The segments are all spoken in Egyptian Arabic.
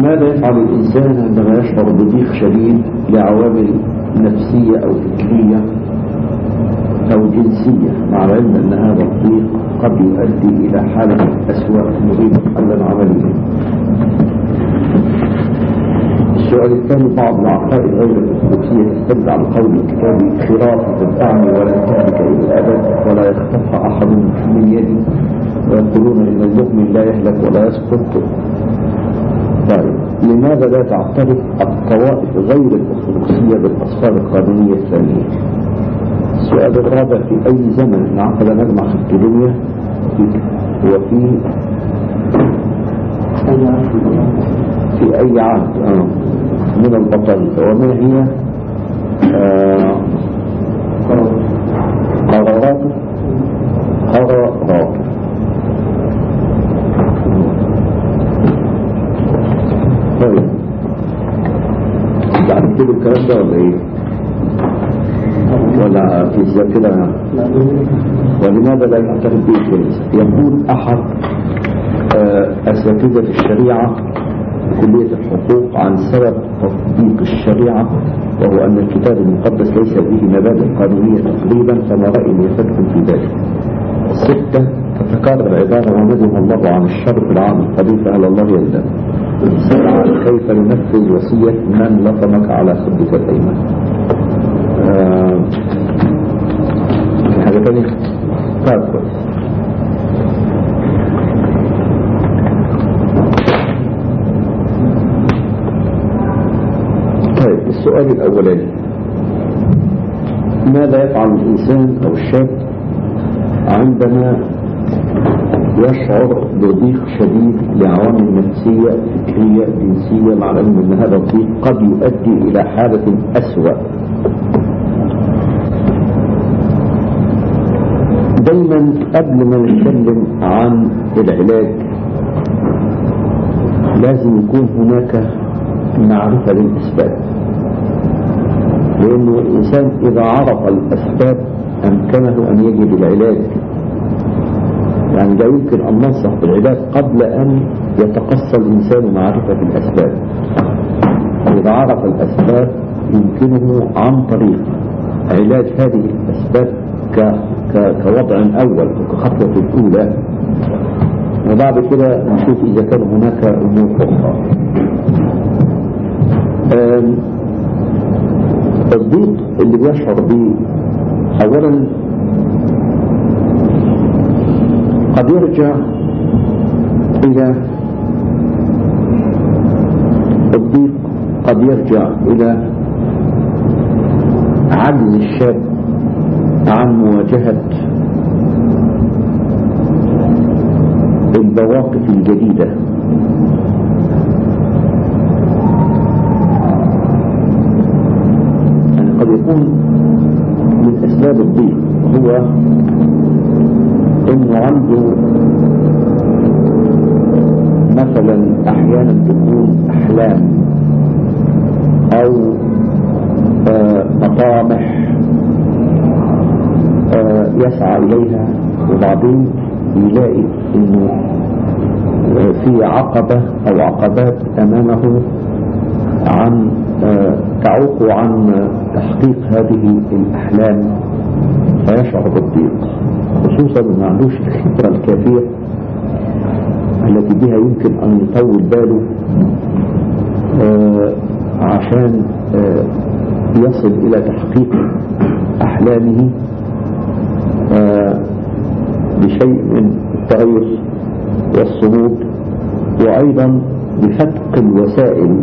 ماذا يفعل الإنسان عندما يشعر بضيق شديد لعوامل نفسية أو فكرية أو جنسية مع العلم أن هذا الضيق قد يؤدي إلى حالة أسوأ نريد حلا عمليا السؤال الثاني بعض العقائد غير الأرثوذكسية تستدعى بقول الكتاب خرافة تدعني ولا تهلك إلى الأبد ولا يخطفها أحد من يدي ويقولون إن المؤمن لا يهلك ولا يسقط طيب لماذا لا تعترف الطوائف غير الأرثوذكسية بالأسفار القانونية الثانية السؤال الرابع في أي زمن انعقد مجمع خلقدونيا وفي في أي عهد آه. من البطل وما هي آه قرارات قرارات طيب تعرف كده الكلام ده ولا ايه ولا في الذاكرة ولماذا لا يعترف به الكنيسة يقول أحد أساتذة الشريعة كلية الحقوق عن سبب تطبيق الشريعة وهو أن الكتاب المقدس ليس به مبادئ قانونية تقريبا فما رأي يفتكم في ذلك ستة تتكرر العبارة وندم الله عن الشر في العام القديم فهل الله يندم سبعة كيف ننفذ وصية من لطمك على خدك الأيمن آه في حاجة تانية طيب كويس طيب السؤال الأولاني ماذا يفعل الإنسان أو الشاب عندما يشعر بضيق شديد لعوامل نفسية فكرية جنسية مع العلم أن هذا الضيق قد يؤدي إلى حالة أسوأ دايما قبل ما نتكلم عن العلاج لازم يكون هناك معرفة للأسباب لأنه الإنسان إذا عرف الأسباب أمكنه أن يجد العلاج يعني لا يمكن أن ننصح بالعلاج قبل أن يتقصى الإنسان معرفة الأسباب إذا عرف الأسباب يمكنه عن طريق علاج هذه الأسباب ك... ك... كوضع أول وكخطوة الأولى وبعد كده نشوف إذا كان هناك أمور أخرى الضيق اللي بيشعر به أولا قد يرجع إلى الضيق قد يرجع إلى عجز الشاب عن مواجهة المواقف الجديدة يعني قد يكون من أسباب الضيق هو انه عنده مثلا احيانا تكون احلام او آه مطامح آه يسعى اليها وبعدين يلاقي انه آه في عقبة او عقبات امامه عن تعوق عن تحقيق هذه الاحلام فيشعر بالضيق خصوصا ما عندوش الخبرة الكافية التي بها يمكن أن يطول باله آه عشان آه يصل إلى تحقيق أحلامه آه بشيء من التغير والصمود وأيضا بفتق الوسائل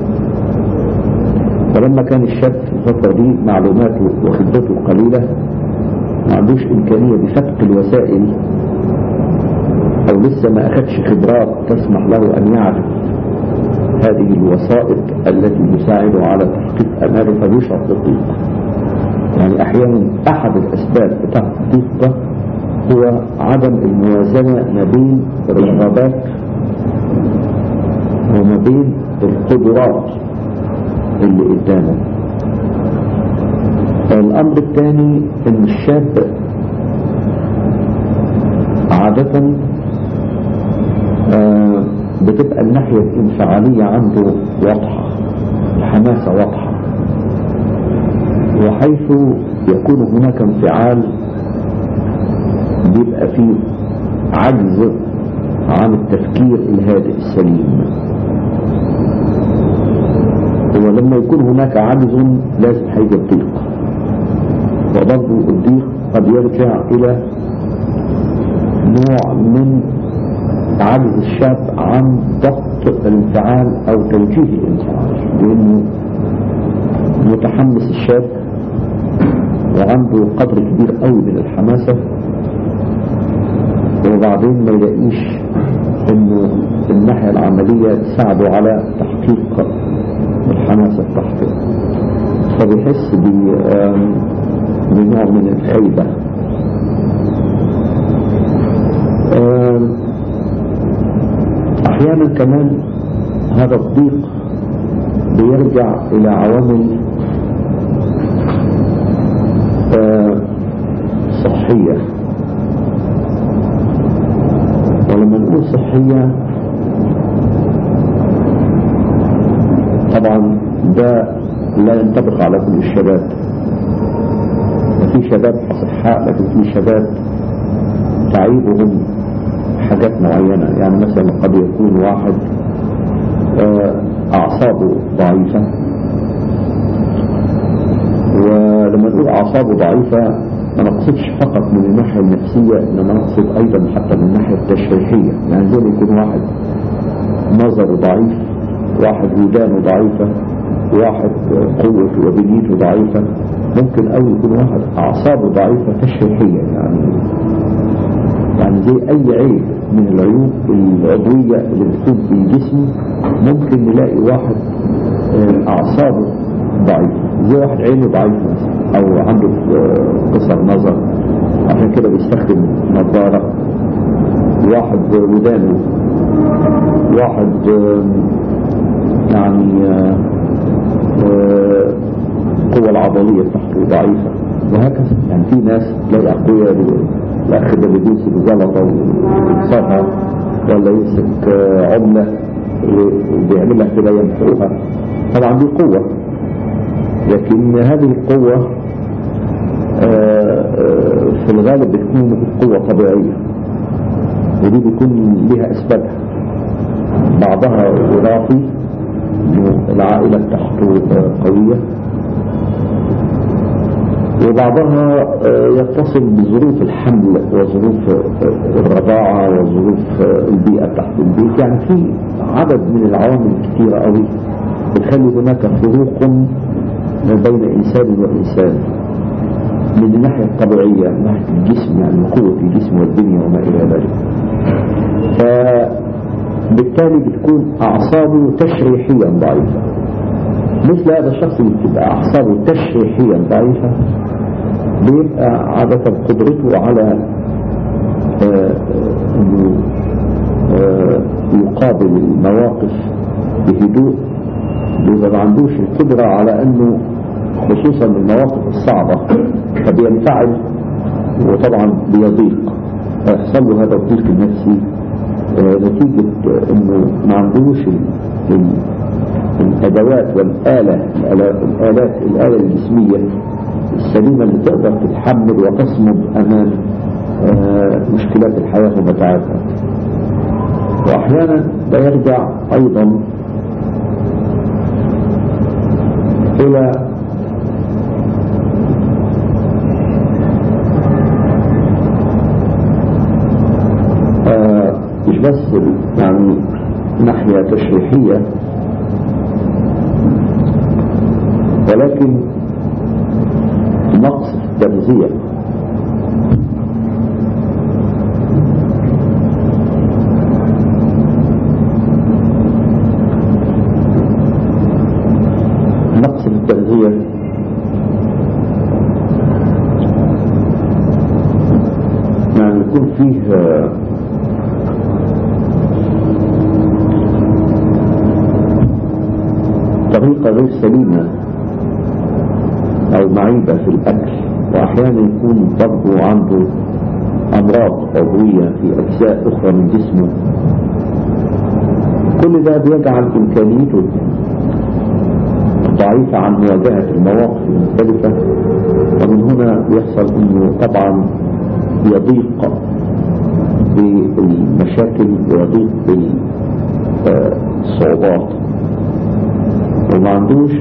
فلما كان الشاب في الفترة دي معلوماته وخبرته قليلة ما عندوش إمكانية بفتق الوسائل أو لسه ما أخدش خبرات تسمح له أن يعرف هذه الوسائط التي تساعده على تحقيق أماله فبيشعر بالضيق يعني أحيانا أحد الأسباب بتاع الضيق ده هو عدم الموازنة ما بين الرغبات وما بين القدرات اللي قدامه الأمر الثاني أن الشاب عادة بتبقى الناحية الانفعالية عنده واضحة الحماسة واضحة وحيث يكون هناك انفعال بيبقى فيه عجز عن التفكير الهادئ السليم ولما يكون هناك عجز لازم هيجي الضيق وبرضه الضيق قد يرجع إلى نوع من عجز الشاب عن ضبط الانفعال أو توجيه الانفعال لأنه متحمس الشاب وعنده قدر كبير قوي من الحماسة وبعدين ما يلاقيش انه الناحية العملية تساعده على تحقيق الحماسة بتاعته فبيحس بنوع من الخيبة احيانا كمان هذا الضيق بيرجع الى عوامل صحية ولما نقول صحية طبعا ده لا ينطبق على كل الشباب في شباب أصحاء لكن في شباب تعيبهم حاجات معينة يعني مثلا قد يكون واحد أعصابه ضعيفة ولما نقول أعصابه ضعيفة ما نقصدش فقط من الناحية النفسية إنما نقصد أيضا حتى من الناحية التشريحية يعني زي ما يكون واحد نظره ضعيف واحد ودانه ضعيفة واحد قوته وبنيته ضعيفة ممكن أو يكون واحد أعصابه ضعيفة تشريحية يعني يعني زي أي عيب من العيوب العضوية اللي بتكون في جسمه ممكن نلاقي واحد أعصابه ضعيفة زي واحد عينه ضعيفة أو عنده قصر نظر عشان كده بيستخدم نظارة واحد ودانه واحد يعني القوة العضلية بتاعته ضعيفة وهكذا يعني في ناس تلاقي أقوياء الأخ ده بيدوس بزلطة ويكسرها ولا يمسك عملة وبيعملها كده يمحوها طبعا دي قوة لكن هذه القوة في الغالب بتكون قوة طبيعية ودي بيكون لها أسبابها بعضها وراثي العائلة بتاعته قوية وبعضها يتصل بظروف الحمل وظروف الرضاعة وظروف البيئة تحت البيت يعني في عدد من العوامل كثيرة قوي بتخلي هناك فروق بين إنسان وإنسان من الناحية الطبيعية من ناحية الجسم يعني قوة الجسم والدنيا وما إلى ذلك فبالتالي بتكون أعصابه تشريحيا ضعيفة مثل هذا الشخص اللي بتبقى أعصابه تشريحيا ضعيفة بيبقى عادة قدرته على أنه يقابل المواقف بهدوء بيبقى ما عندوش القدرة على أنه خصوصا المواقف الصعبة فبينفعل وطبعا بيضيق فيحصل له هذا الضيق النفسي نتيجة أنه ما عندوش الأدوات والآلة الآلات الآلة الجسمية السليمة اللي تقدر تتحمل وتصمد أمام مشكلات الحياة ومتاعبها وأحيانا ده يرجع أيضا إلى مش بس يعني ناحية تشريحية ولكن نقص في التغذية نقص في التغذية يعني يكون فيه طريقة غير سليمة أو معيبة في الأكل وأحيانا يكون برضه عنده أمراض عضوية في أجزاء أخرى من جسمه كل ده بيجعل إمكانيته ضعيفة عن مواجهة المواقف المختلفة ومن هنا يحصل انه طبعا يضيق بالمشاكل ويضيق بالصعوبات وما عندوش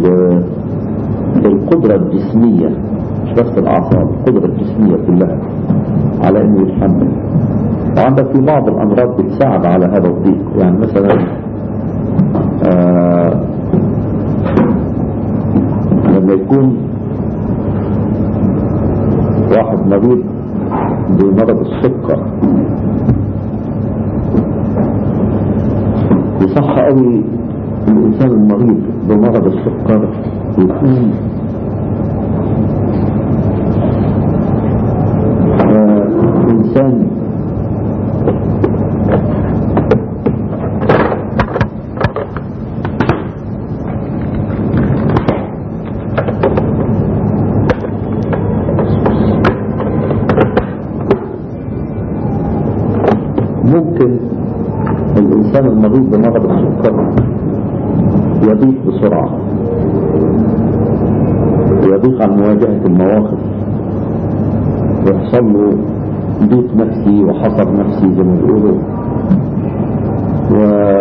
القدرة الجسمية مش بس الأعصاب القدرة الجسمية كلها على انه يتحمل وعندك في بعض الأمراض بتساعد على هذا الضيق يعني مثلا آه لما يكون واحد مريض بمرض السكر يصح قوي الإنسان المريض بمرض السكر يكون آه إنسان ممكن الإنسان المريض بمرض السكر يضيق بسرعة ويضيق عن مواجهة المواقف ويحصل له ضيق نفسي وحصر نفسي زي ما بيقولوا و...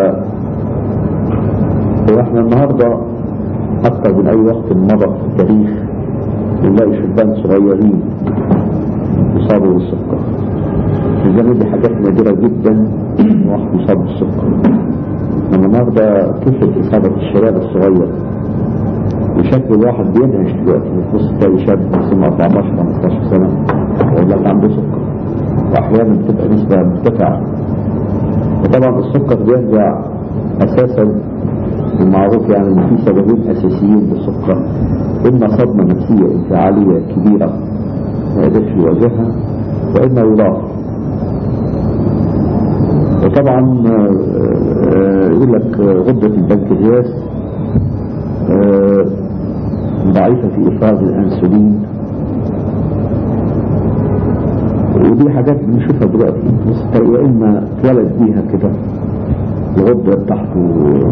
واحنا النهاردة أكثر من أي وقت مضى في التاريخ نلاقي شبان صغيرين يصابوا بالسكر الزمن دي حاجات نادرة جدا واحد يصاب بالسكر لما النهارده كثرة إصابة الشباب الصغير وشكل الواحد بينهش دلوقتي بتبص تلاقي شاب سنه 14 15 سنة يقول لك عنده سكر وأحيانا بتبقى نسبة مرتفعة وطبعا السكر بيرجع أساسا المعروف يعني ان في سببين أساسيين للسكر إما صدمة نفسية انفعالية كبيرة ما قدرش يواجهها وإما وراثة وطبعا يقول لك غدة البنكرياس ضعيفة في إفراز الأنسولين ودي حاجات بنشوفها دلوقتي يا إما اتولد بيها كده الغدة بتاعته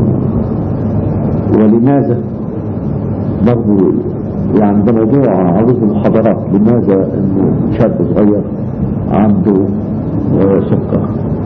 ولماذا برضه يعني ده موضوع عروض المحاضرات لماذا انه شاب صغير عنده سكر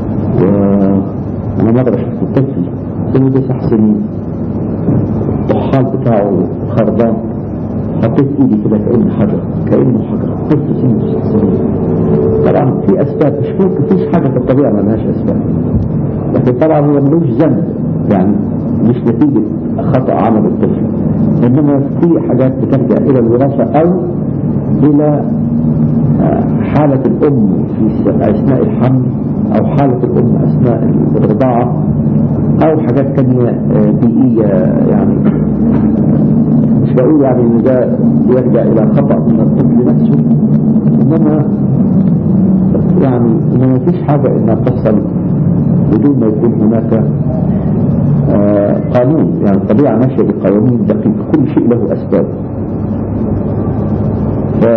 وانا مرة شفت طفل سنه تسع سنين الطحال بتاعه خربان حطيت ايدي كده كأنه حجر كأنه حجر طفل سنه تسع سنين طبعا في اسباب مش ممكن فيش حاجة في الطبيعة ما لهاش اسباب لكن طبعا هو ملوش ذنب يعني مش نتيجة خطأ عمل الطفل انما في حاجات بترجع الى الوراثة او الى حالة الام في اثناء الحمل او حالة الام اثناء الرضاعة او حاجات تانية بيئية يعني مش بقول يعني ان ده يرجع الى خطأ من الطفل نفسه انما يعني انما مفيش حاجة انها تحصل بدون ما يكون هناك آه قانون يعني الطبيعة ماشية بقوانين دقيقة كل شيء له أسباب ف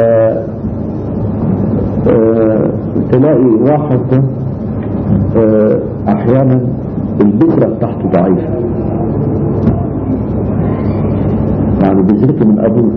آه تلاقي واحد آه أحيانا البذرة بتاعته ضعيفة يعني بذرته من أبوه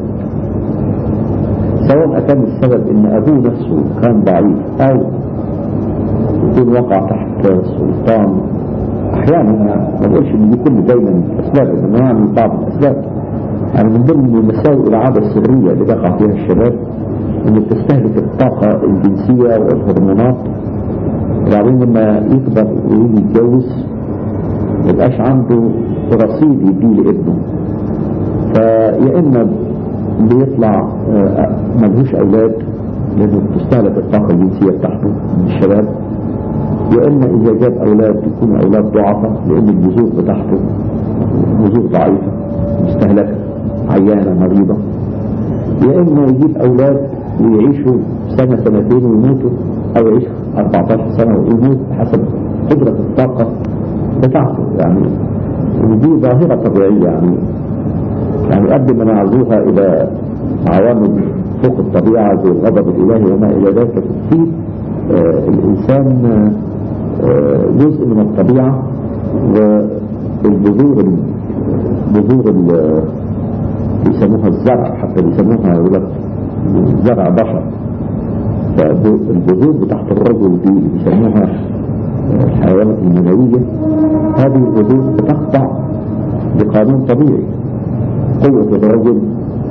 سواء كان السبب ان أبوه نفسه كان ضعيف أو يكون وقع تحت سلطان احيانا ما بقولش ان دي كل دايما اسباب انما يعني بعض الاسباب يعني من ضمن مساوئ العاده السريه اللي بيقع فيها الشباب انه بتستهلك الطاقه الجنسيه والهرمونات وبعدين لما يكبر ويجي يتجوز ما يبقاش عنده رصيد يديه لابنه فيا اما بيطلع ملهوش اولاد لانه بتستهلك الطاقه الجنسيه بتاعته من الشباب يا إما إذا جاب أولاد يكونوا أولاد ضعفة لأن البذور بتاعته بذور ضعيفة مستهلكة عيانة مريضة يا إما يجيب أولاد ويعيشوا سنة سنتين ويموتوا أو يعيش 14 سنة ويموت حسب قدرة الطاقة بتاعته يعني ودي ظاهرة طبيعية يعني يعني قبل ما نعزوها إلى عوامل فوق الطبيعة زي الغضب الإلهي وما إلى ذلك في آه الإنسان آه جزء من الطبيعة والبذور بذور بيسموها الزرع حتى بيسموها يقول لك زرع بشر فالبذور بتاعت الرجل دي بيسموها الحيوانات المنوية هذه البذور بتقطع بقانون طبيعي قوة الرجل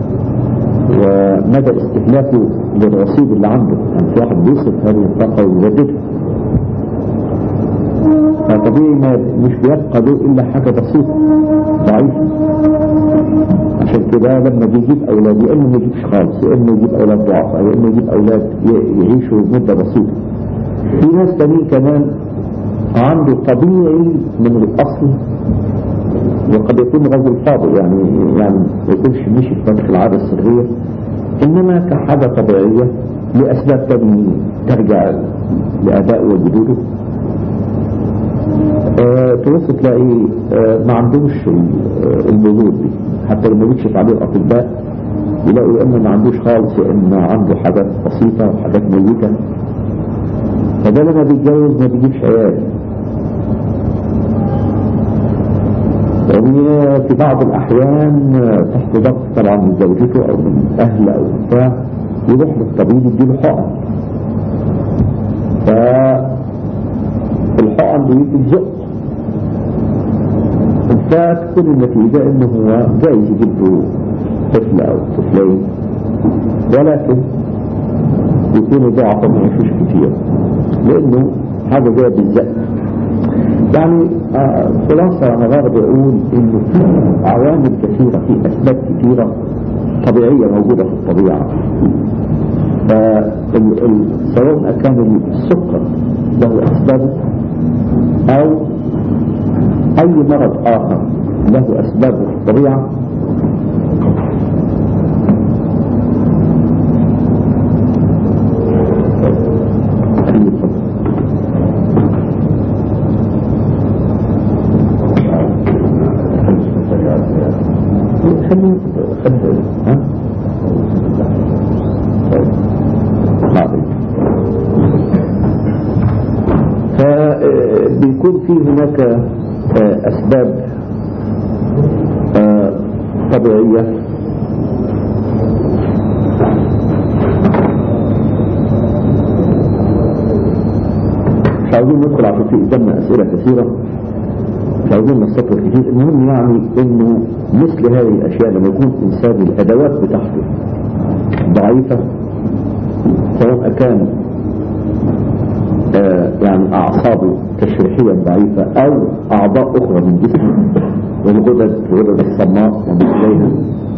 ومدى استهلاكه للرصيد اللي عنده يعني في واحد بيصرف هذه الطاقة ويجددها فطبيعي ما مش بيبقى له إلا حاجة بسيطة ضعيفة عشان كده لما بيجيب أولاد يا إما ما يجيبش خالص يا إما يجيب أولاد ضعفاء يا إما يجيب أولاد يعيشوا مدة بسيطة في ناس تانيين كمان عنده طبيعي من الأصل وقد يكون رجل فاضل يعني يعني ما يكونش مشي في فترة العادة السرية إنما كحاجة طبيعية لأسباب تانية ترجع لآبائه وجدوده أه تبص تلاقي أه ما عندوش البذور دي حتى لما بيكشف عليه الأطباء يلاقوا يا إما ما عندوش خالص يا إما عنده حاجات بسيطة وحاجات ميتة فده لما بيتجوز ما بيجيبش عيال وفي بعض الأحيان تحت ضغط طبعا من زوجته أو من أهله أو بتاع يروح للطبيب يديله حقن فالحقن دي بتزق فتكون النتيجة انه هو جايز يجيب له طفل او طفلين ولكن يكونوا ضعفا ما يعيشوش كتير لانه حاجة جاية بالزق يعني خلاصة أنا غرض أقول إنه في عوامل كثيرة في أسباب كثيرة طبيعية موجودة في الطبيعة سواء كان السكر له أسباب أو أي مرض آخر له أسباب في الطبيعة خلي خلي ها طيب فبيكون في هناك أسباب طبيعية مش عاوزين ندخل على في قدامنا أسئلة كثيرة مش عاوزين نستطر كتير المهم يعني انه مثل هذه الاشياء لما يكون انسان الادوات بتاعته ضعيفة سواء كان آه يعني اعصابه تشريحيا ضعيفة او اعضاء اخرى من جسمه والغدد غدد الصماء وما اليها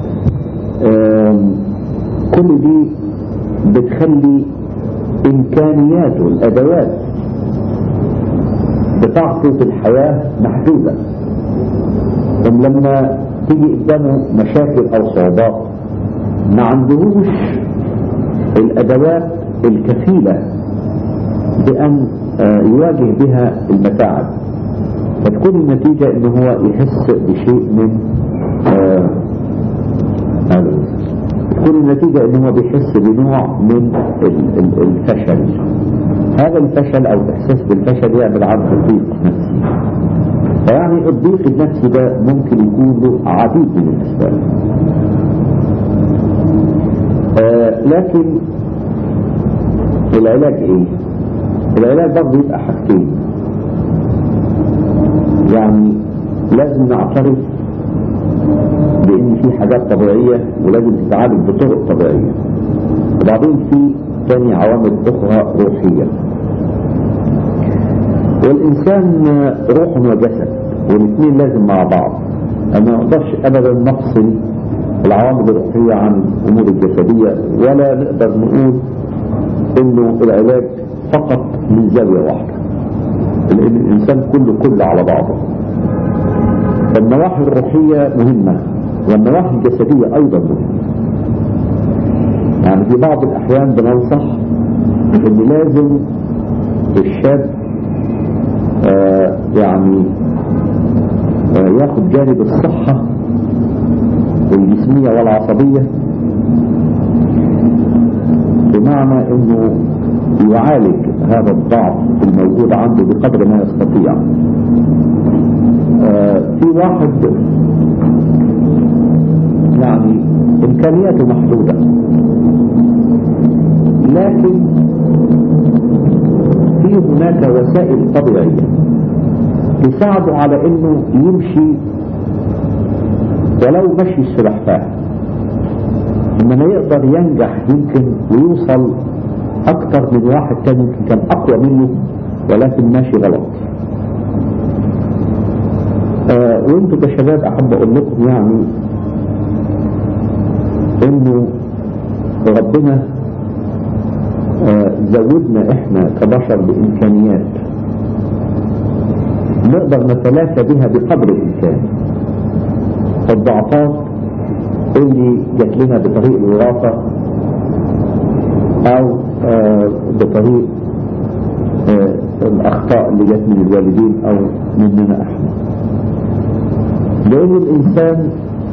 كل دي بتخلي امكانياته الادوات بتاعته في الحياة محدودة لما تيجي قدامه مشاكل او صعوبات ما عندهوش الادوات الكفيلة بان يواجه بها المتاعب فتكون النتيجة ان هو يحس بشيء من هذا تكون النتيجة ان هو بيحس بنوع من الفشل هذا الفشل او الاحساس بالفشل يعمل عنه ضيق نفسي فيعني الضيق النفسي ده ممكن يكون له عديد من الاسباب آه لكن العلاج ايه العلاج برضه يبقى حاجتين يعني لازم نعترف بان في حاجات طبيعية ولازم تتعالج بطرق طبيعية وبعدين في تاني عوامل اخرى روحية والانسان روح وجسد والاثنين لازم مع بعض انا ما اقدرش ابدا نفصل العوامل الروحية عن الامور الجسدية ولا نقدر نقول انه العلاج فقط من زاوية واحدة لان الانسان كله كله على بعضه فالنواحي الروحية مهمة والنواحي الجسدية ايضا مهمة يعني في بعض الاحيان بننصح ان لازم الشاب آه يعني آه ياخد جانب الصحة الجسمية والعصبية بمعنى انه يعالج هذا الضعف الموجود عنده بقدر ما يستطيع آه، في واحد يعني إمكانياته محدودة لكن في هناك وسائل طبيعية تساعده على انه يمشي ولو مشي السلحفاة انما يقدر ينجح يمكن ويوصل اكتر من واحد تاني يمكن كان اقوى منه ولكن ماشي غلط آه وانتوا كشباب احب اقول لكم يعني انه ربنا آه زودنا احنا كبشر بامكانيات نقدر نتلافى بها بقدر الامكان الضعفات اللي جات لنا بطريق الوراثه او آه بطريق آه الاخطاء اللي جات من الوالدين او مننا احنا لان الانسان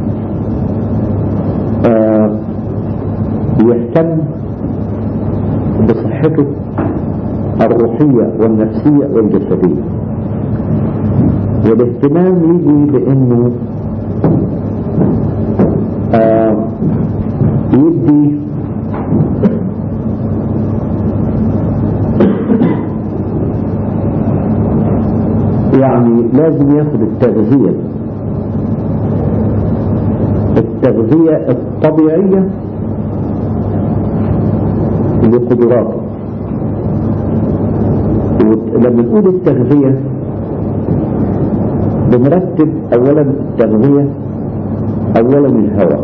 آه يهتم بصحته الروحية والنفسية والجسدية والاهتمام يجي بانه آه يدي يعني لازم ياخد التغذية التغذية الطبيعية لقدراته لما نقول التغذية بنرتب اولا التغذية اولا الهواء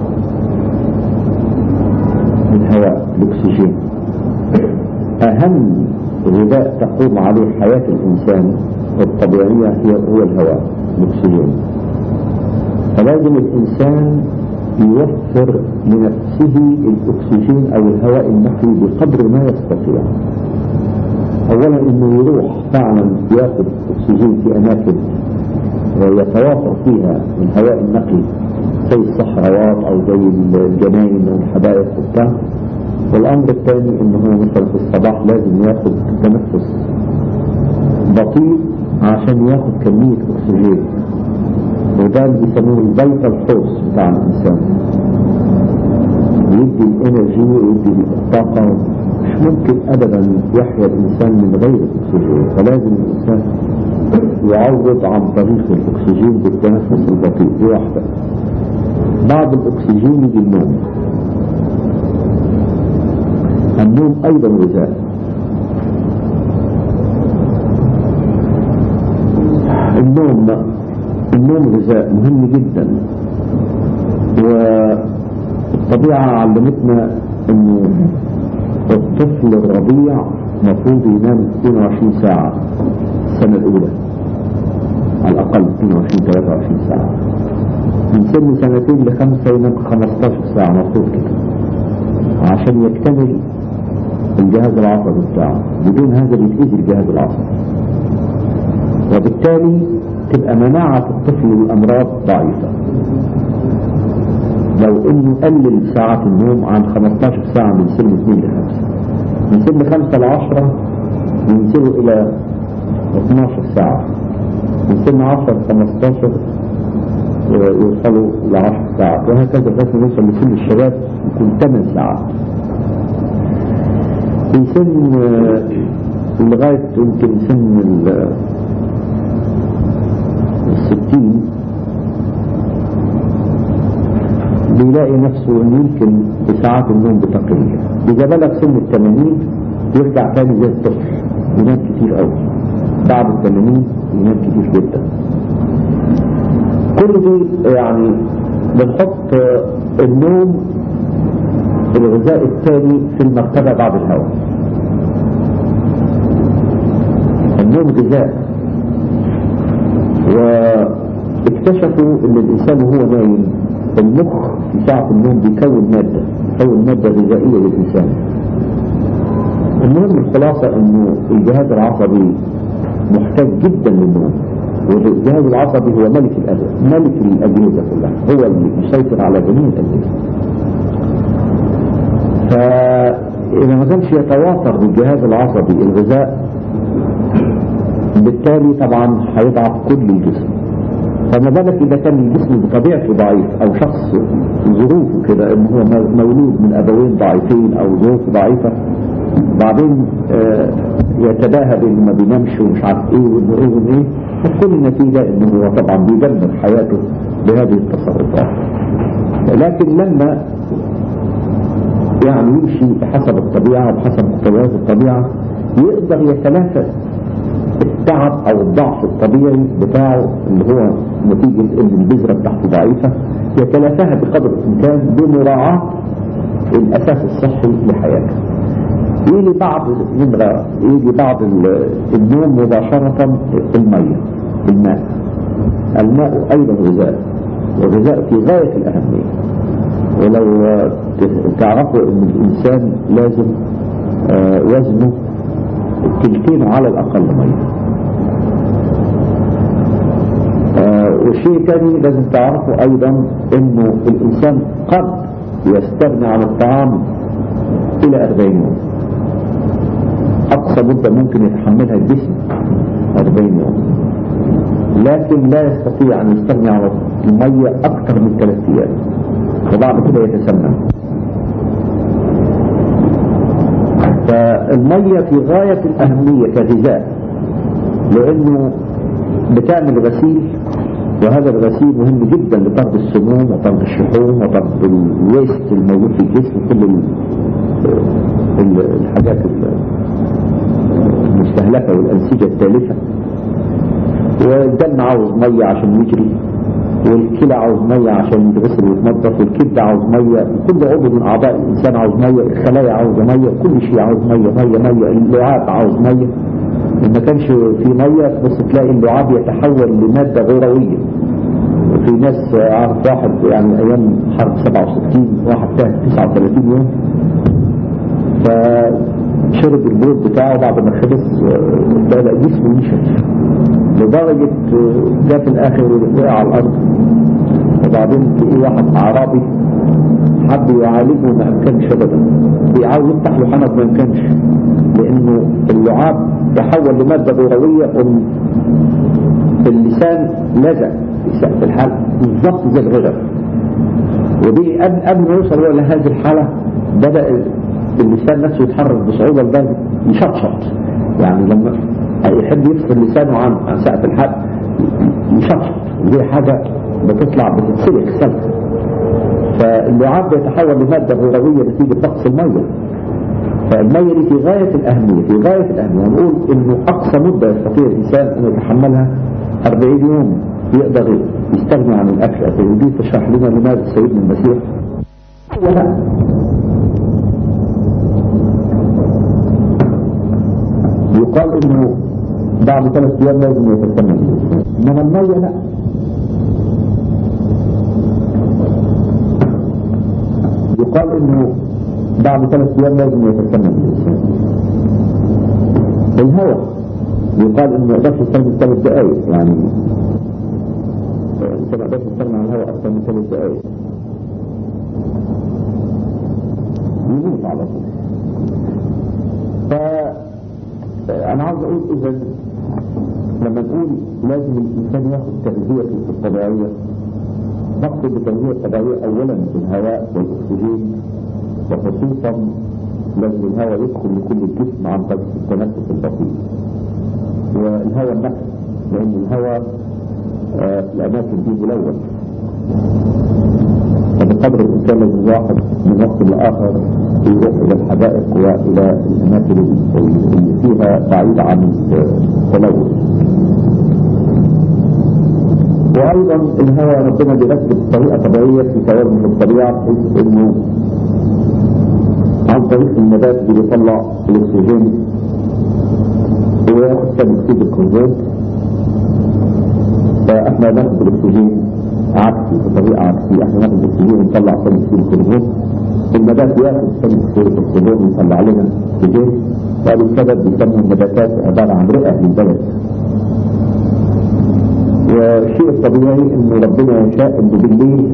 الهواء الاكسجين اهم غذاء تقوم عليه حياة الانسان الطبيعية هي هو الهواء الاكسجين فلازم الانسان يوفر لنفسه الاكسجين او الهواء النقي بقدر ما يستطيع اولا انه يروح فعلا ياخذ اكسجين في اماكن يتوافر فيها الهواء النقي زي الصحراوات او زي الجناين والحدائق وبتاع والامر الثاني انه هو مثلا في الصباح لازم ياخذ تنفس بطيء عشان ياخذ كمية اكسجين وده اللي بيسموه البيت الحوس بتاع الانسان يدي الانرجي ويدي الطاقة مش ممكن ابدا يحيا الانسان من غير الاكسجين فلازم الانسان يعوض عن طريق الاكسجين بالتنفس البطيء دي واحدة بعد الاكسجين يجي النوم النوم ايضا غذاء النوم النوم غذاء مهم جدا والطبيعة علمتنا انه الطفل الرضيع مفروض ينام 22 ساعة السنة الأولى على الأقل 22 23 ساعة من سن سنتين لخمسة ينام 15 ساعة مفروض كده عشان يكتمل الجهاز العصبي بتاعه بدون هذا بيتأذي الجهاز العصبي وبالتالي تبقى مناعة الطفل للأمراض ضعيفة لو انه قلل ساعات النوم عن 15 ساعة من سن 2 ل 5 من سن 5 ل 10 ينزلوا الى 12 ساعة من سن 10 ل 15 يوصلوا ل 10 ساعات وهكذا لغايه ما يوصل لسن الشباب يكون 8 ساعات في سن لغاية يمكن سن الستين بيلاقي نفسه انه يمكن بساعات النوم بتقل اذا بلغ سن الثمانين يرجع تاني زي الطفل ينام كتير قوي بعد الثمانين ينام كتير جدا كل دي يعني بنحط النوم الغذاء الثاني في المرتبة بعد الهواء النوم غذاء واكتشفوا ان الانسان وهو نايم المخ في ساعة النوم بيكون مادة بيكون مادة غذائية للإنسان المهم الخلاصة انه الجهاز العصبي محتاج جدا للنوم والجهاز العصبي هو ملك الأجهزة ملك الأجهزة كلها هو اللي يسيطر على جميع الأجهزة فإذا ما كانش يتوافر بالجهاز العصبي الغذاء بالتالي طبعا هيضعف كل الجسم فما بالك إذا كان الجسم بطبيعته ضعيف أو شخص ظروفه كده إن هو مولود من أبوين ضعيفين أو ظروف ضعيفة بعدين آه، يتباهى بإنه ما بينامش ومش عارف إيه وإنه إيه وإنه إيه فتكون النتيجة إنه هو طبعا بيدمر حياته بهذه التصرفات لكن لما يعني يمشي بحسب الطبيعة وبحسب مقتضيات الطبيعة يقدر يتلافى التعب او الضعف الطبيعي بتاعه اللي هو نتيجة ان البذرة بتاعته ضعيفة يتلافاها بقدر الامكان بمراعاة الاساس الصحي لحياته يجي بعض نمرة يجي بعض النوم مباشرة المية الماء الماء ايضا غذاء وغذاء في غاية الاهمية ولو تعرفوا ان الانسان لازم آه، وزنه تلتين على الاقل مية آه، والشيء الثاني لازم تعرفوا ايضا انه الانسان قد يستغني عن الطعام الى 40 يوم اقصى مدة ممكن يتحملها الجسم 40 يوم لكن لا يستطيع ان يستغني عن المية اكثر من ثلاث ايام وبعد كده يتسمم فالمية في غاية الأهمية كغذاء لأنه بتعمل غسيل وهذا الغسيل مهم جدا لطرد السموم وطرد الشحوم وطرد الويست الموجود في الجسم كل الحاجات المستهلكة والأنسجة التالفة والدم عاوز مية عشان يجري والكلى عاوز مية عشان يتغسل ويتنظف والكبد عاوز مية كل عضو من أعضاء الإنسان عاوز مية الخلايا عاوزة مية كل شيء عاوز مية مية مية اللعاب عاوز مية إن ما كانش في مية بس تلاقي اللعاب يتحول لمادة غروية وفي ناس عارف واحد يعني أيام حرب 67 واحد تاه 39 يوم فشرب البرود بتاعه بعد ما خلص بدأ جسمه ينشف لدرجة جاء في الآخر وقع على الأرض وبعدين في واحد أعرابي حب يعالجه ما أمكنش أبدا بيعاوز يفتح له حنك ما أمكنش لأنه اللعاب تحول لمادة ضروية اللسان لزق في سقف الحلق بالضبط زي الغدر ودي قبل ما يوصل هو لهذه الحالة بدأ اللسان نفسه يتحرك بصعوبة لدرجة يشطشط يعني لما يحب يفصل لسانه عن عن سقف الحلق يشطشط ودي حاجة بتطلع بتتسلك سلك فاللعاب بيتحول لمادة غروية نتيجة نقص المية فالمية دي في غاية الأهمية في غاية الأهمية نقول إنه أقصى مدة يستطيع الإنسان أن يتحملها 40 يوم يقدر يستغني عن الأكل ودي تشرح لنا لماذا سيدنا المسيح لا يقال انه بعد ثلاث ايام لازم يتكمل انما المية لا يقال انه بعد ثلاث ايام لازم يتكمل الهواء يقال انه ما يقدرش يستخدم ثلاث دقائق يعني انت ما يقدرش يستغنى عن الهواء اكثر من ثلاث دقائق يموت على طول انا عاوز اقول اذا لما نقول لازم الانسان ياخد تغذيته الطبيعيه نقصد بالتغذيه الطبيعيه اولا الهواء والاكسجين وخصوصا لازم الهواء يدخل لكل الجسم عن طريق التنفس البطيء والهواء النفس لان الهواء آه الاماكن دي ملون فبقدر الإنسان لازم الواحد من وقت لآخر يروح إلى الحدائق وإلى الأماكن اللي فيها بعيدة عن التلوث وأيضا الهواء ربنا بيرتب بطريقة طبيعية في توازن الطبيعة بحيث إنه عن طريق النبات اللي بيطلع الأكسجين وياخد ثاني أكسيد الكربون فإحنا ناخد الأكسجين عكسي بطريقة عكسية احنا ناخد الاكسجين ونطلع ثاني اكسيد الكربون النبات ياخد ثاني اكسيد الكربون ويطلع لنا اكسجين وهذا السبب بيسموا النباتات عبارة عن رئة للبلد والشيء الطبيعي انه ربنا يشاء انه بالليل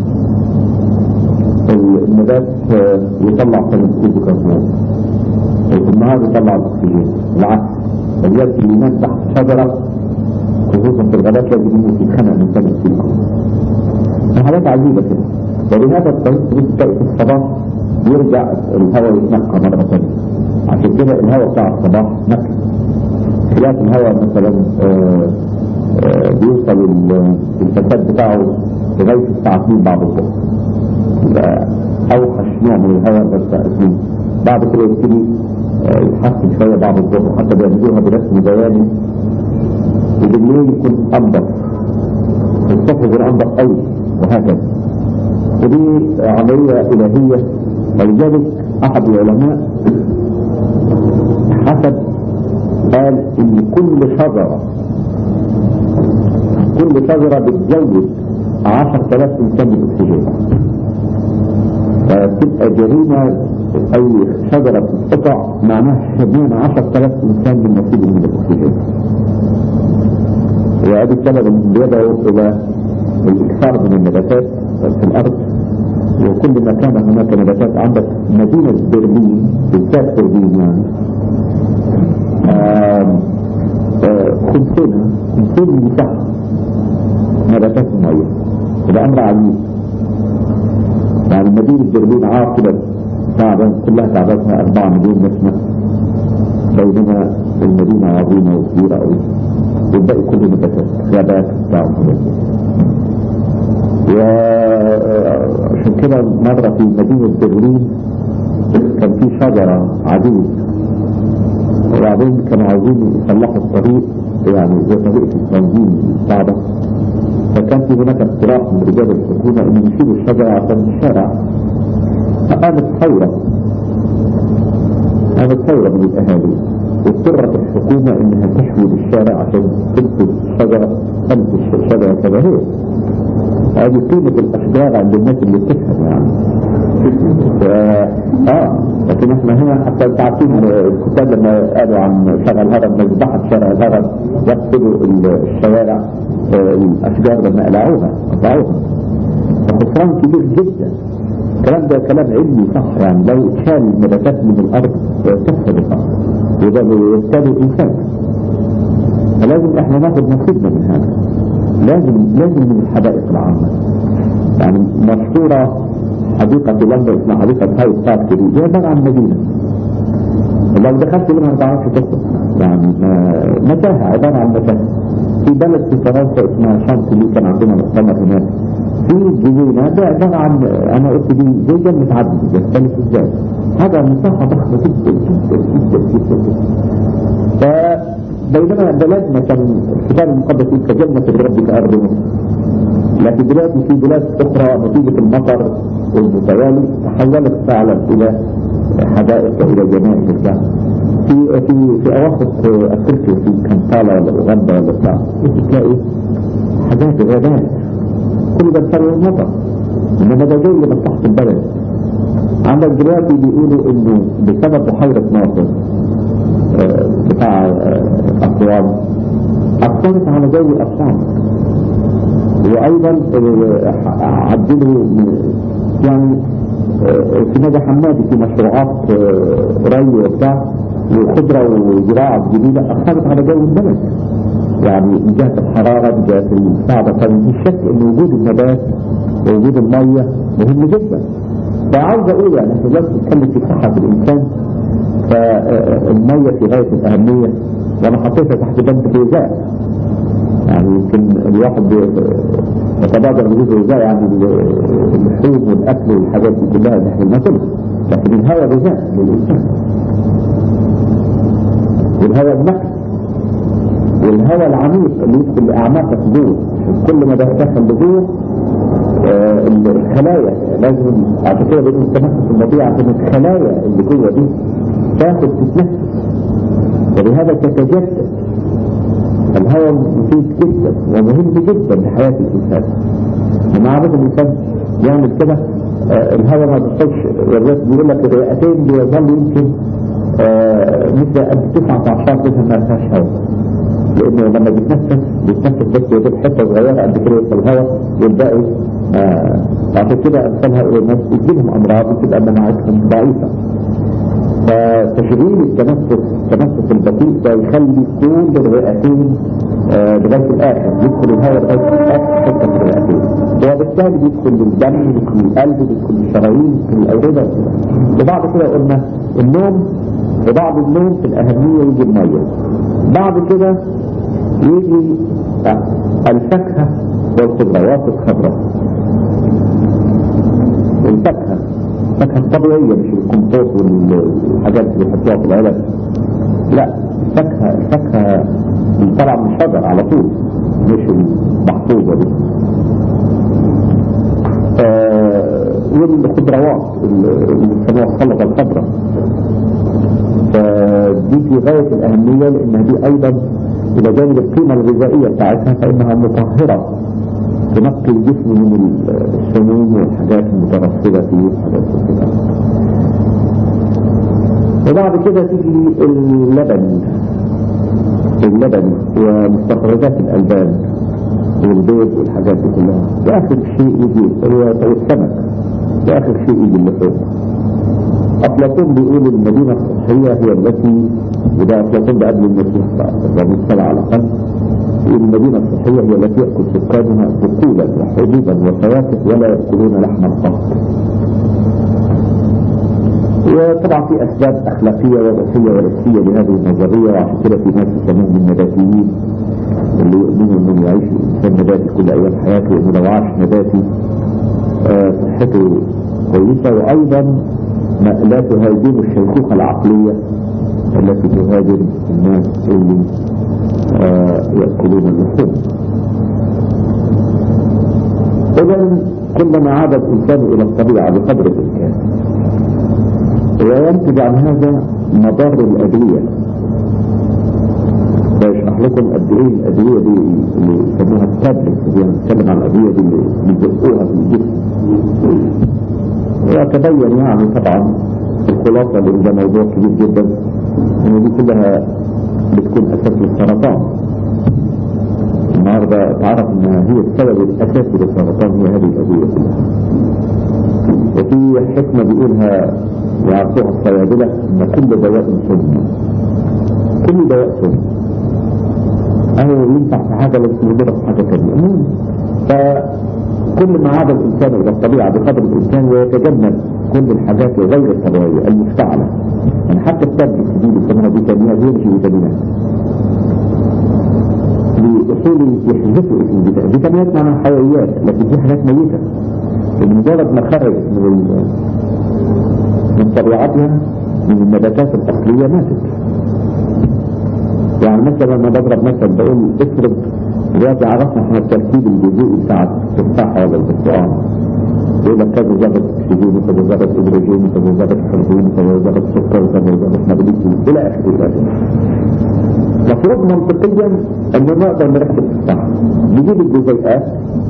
النبات يطلع ثاني اكسيد الكربون وفي النهار يطلع الاكسجين العكس فلذلك اللي ينام تحت شجرة خصوصا في الغابات لازم يموت يتخنق من سبب فيه حاجات عجيبة كده ولهذا الطريق تلاقي في الصباح يرجع الهواء يتنقى مرة ثانية عشان كده الهواء بتاع الصباح نقي خلاف الهواء مثلا آه، آه، بيوصل الفساد بتاعه لغاية الساعة 2 بعد الظهر يبقى أوحش نوع من الهواء بس اسمه بعد كده يبتدي آه، يتحسن شوية بعد الظهر حتى بيعملوها برسم بياني وبالليل يكون أنضف الصبح يكون أنضف قوي وهكذا ودي عملية إلهية ولذلك أحد العلماء حسب قال إن كل شجرة كل شجرة بتزود 10000 إنسان بالأكسجين فتبقى جريمة أي شجرة تتقطع معناها حرمان 10000 إنسان من نصيب من الأكسجين وهذا السبب اللي بيدعو إلى الإكثار من النباتات في الأرض وكل ما كان هناك نباتات عندك مدينة برلين بالذات برلين يعني خمسين خمسين مساحة نباتات المية هذا أمر عجيب يعني مدينة برلين عاقلة تعبان كلها تعبانها أربعة مليون نسمة بينما المدينة عظيمة وكبيرة أوي والباقي كله نباتات غابات بتاع وعشان كده مرة في مدينة برلين كان في شجرة عديد وبعدين كانوا عاوزين يصلحوا الطريق يعني زي طريقة التنظيم الصعبة فكان في هناك اقتراح من رجال الحكومة ان يشيلوا الشجرة عشان الشارع فقامت ثورة قامت ثورة من الاهالي واضطرت الحكومة انها تحوي للشارع عشان تنقذ الشجرة تنقذ الشجرة كما هي هذه قيمة الاشجار عند الناس اللي بتفهم يعني ف... اه لكن احنا هنا حتى انت عارفين الكتاب لما قالوا عن شارع الهرم مذبحة شارع الهرم يقصدوا الشوارع آه الاشجار لما قلعوها قطعوها فخسران كبير جدا الكلام ده كلام علمي صح يعني لو اتشال النباتات من الارض تفسد الارض يبقى يبتدي الانسان فلازم احنا ناخد نصيبنا من هذا لازم لازم من الحدائق العامة يعني مشهورة حديقة في لندن اسمها حديقة هاي ستارك دي هي عبارة عن مدينة لو دخلت منها ما تعرفش تخرج يعني متاهة عبارة عن متاهة في بلد في فرنسا اسمها شانتلي كان عندنا مؤتمر هناك في جنينة ده عبارة عن انا قلت دي زي جنة عدن يختلف ازاي هذا مساحة ضخمة جدا جدا جدا جدا فبينما بلدنا كان الكتاب المقدس يقول كجنة الرب كأرض مصر لكن دلوقتي في بلاد أخرى نتيجة المطر والمتوالي تحولت فعلا إلى حدائق وإلى جنائن بتاع في في في أواسط أفريقيا في كامبالا ولا أوغندا ولا بتاع تلاقي حاجات غابات كل ده بسبب المطر إنما ده جاي لمصلحة البلد عندك دلوقتي بيقولوا إنه بسبب بحيرة ناصر بتاع أسوان أثرت على جو أسوان وأيضا عدلوا يعني في نادي حمادي في مشروعات ري وبتاع وخضرة وزراعة جديدة أثرت على جو البلد يعني من جهة الحرارة من جهة الصعبة فمش شك أن وجود النبات ووجود المية مهم جدا فعاوز أقول يعني احنا دلوقتي بنتكلم في صحة الإنسان فالمية في غاية الأهمية وأنا حطيتها تحت بند غذاء يعني يمكن الواحد يتبادر بجزء غذاء يعني اللحوم والأكل والحاجات دي كلها اللي احنا بناكلها لكن الهواء غذاء للإنسان والهواء النقي والهواء العميق اللي يدخل لأعماق الصدور كل ما دخل لجوه آه الخلايا لازم عشان كده بيقولوا التنفس البطيء عشان الخلايا اللي جوه دي تاخد تتنفس ولهذا تتجدد الهواء مفيد جدا ومهم جدا لحياة الإنسان لما عادة الإنسان يعمل كده آه الهواء ما بيصيبش والرئيس بيقول لك الرئتين بيظل يمكن آه مثل قد 19 منها ما فيهاش هواء لانه لما بيتنفس بيتنفس بس يجيب حته صغيره قد كده في الهواء والباقي آه عشان كده امثال هؤلاء الناس بتجيلهم امراض بتبقى مناعتهم ضعيفه فتشغيل التنفس التنفس البطيء ده يخلي كل الرئتين آه، لغايه الاخر يدخل الهواء لغايه اخر حته في الرئتين وبالتالي بيدخل للدم بيدخل للقلب بيدخل للشرايين بيدخل للاورده وبعد كده قلنا النوم وبعد النوم في الاهميه يجي الميه بعد كده يجي الفاكهه والخضروات الخضراء الفاكهه الفاكهه الطبيعيه مش الكمبوت والحاجات اللي بيحطوها في العلب لا الفاكهه الفاكهه اللي طالعه من الشجر على طول مش المحفوظه دي آه والخضروات اللي بيسموها السلطه الخضراء فدي في غايه الاهميه لانها دي ايضا الى جانب القيمه الغذائيه بتاعتها فانها مطهره تنقي الجسم من السموم والحاجات المترسبة فيه وحاجات كده وبعد كده تيجي اللبن اللبن ومستخرجات الألبان والبيض والحاجات دي كلها وآخر شيء يجي هو السمك وآخر شيء يجي اللحوم أفلاطون بيقول المدينة الصحية هي التي وده أفلاطون ده قبل المسيح بقى سبعة على الأقل المدينة الصحية هي التي يأكل سكانها بقولا وحبوبا وفواكه ولا يأكلون لحم القط وطبعا في أسباب أخلاقية وروحية ورسية لهذه النظرية وعشان كده في ناس يسموهم النباتيين اللي يؤمنوا انه يعيش الانسان نباتي كل ايام حياته وانه لو عاش نباتي آه، صحته كويسة وايضا لا تهاجم الشيخوخة العقلية التي تهاجم الناس اللي يأكلون اللحوم إذا كلما عاد الإنسان إلى الطبيعة بقدر الإمكان وينتج عن هذا مضار الأدوية بشرح لكم قد ايه الأدوية دي اللي يسموها التابلت اللي هنتكلم عن الأدوية دي اللي بيدقوها في الجسم وتبين يعني طبعا الخلاصة لأن ده موضوع كبير جدا ان دي كلها بتكون أساس للسرطان النهاردة تعرف انها هي السبب الأساسي للسرطان هي هذه الأدوية كلها وفي حكمة بيقولها يعرفوها الصيادلة ان كل دواء سم كل دواء سم أهو ينفع في حاجة لكن يضرب في حاجة ثانية فكل ما عاد الإنسان إلى الطبيعة بقدر الإنسان ويتجنب كل الحاجات غير الطبيعية المفتعلة يعني حتى الثلج الجديد يسمونها فيتامينات هي مش فيتامينات لأصول يحذفوا اسم الفيتامينات فيتامينات معناها حيويات لكن في حاجات ميتة بمجرد ما خرجت من من طبيعتها من النباتات الأصلية ماتت يعني مثلا لما بضرب مثلا بقول افرض دلوقتي عرفنا احنا التركيب الجزئي بتاع التفاحة ولا البرتقال يقول لك كذا ضغط اكسجين وكذا ضغط هيدروجين وكذا ضغط كربون وكذا ضغط سكر وكذا ضغط مغنيسيوم الى اخره المفروض منطقيا انه نقدر نركب الصح نجيب الجزيئات